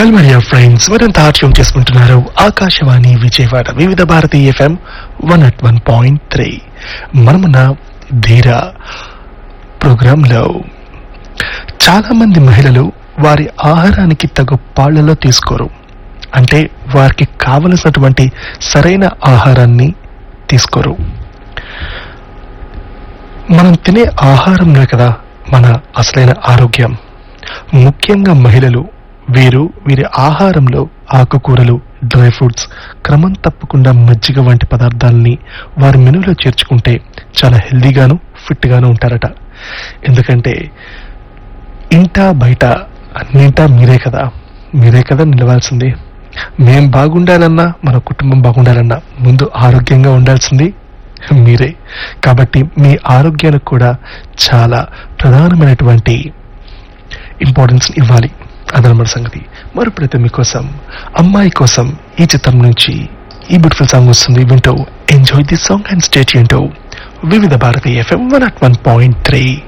well Mariya friends మరింత ఆట్యం చేసుకుంటున్నారు Akashvani Vijayawada Vividh Bharati FM one at one point three మనమున్న ధీర ప్రోగ్రాంలో చాలా మంది మహిళలు వారి ఆహారానికి తగు పాళ్లలో తీసుకోరు అంటే వారికి కావలసినటువంటి సరైన ఆహారాన్ని తీసుకోరు మనం తినే ఆహారంలో కదా మన అసలైన ఆరోగ్యం ముఖ్యంగా మహిళలు వీరు వీరి ఆహారంలో ఆకుకూరలు డ్రై ఫ్రూట్స్ క్రమం తప్పకుండా మజ్జిగ వంటి పదార్థాలని వారి మెనూలో చేర్చుకుంటే చాలా హెల్దీగాను ఫిట్గాను ఉంటారట ఎందుకంటే ఇంటా బయట అన్నింటా మీరే కదా మీరే కదా నిలవాల్సింది మేం బాగుండాలన్నా మన కుటుంబం బాగుండాలన్నా ముందు ఆరోగ్యంగా ఉండాల్సింది మీరే కాబట్టి మీ ఆరోగ్యానికి కూడా చాలా ప్రధానమైనటువంటి ఇంపార్టెన్స్ ఇవ్వాలి అదనమాట సంగతి మరొప్పుడైతే మీకోసం అమ్మాయి కోసం ఈ చిత్రం నుంచి ఈ బ్యూటిఫుల్ సాంగ్ వస్తుంది వింటూ enjoy the song and state Vividh Bharati FM one at one point three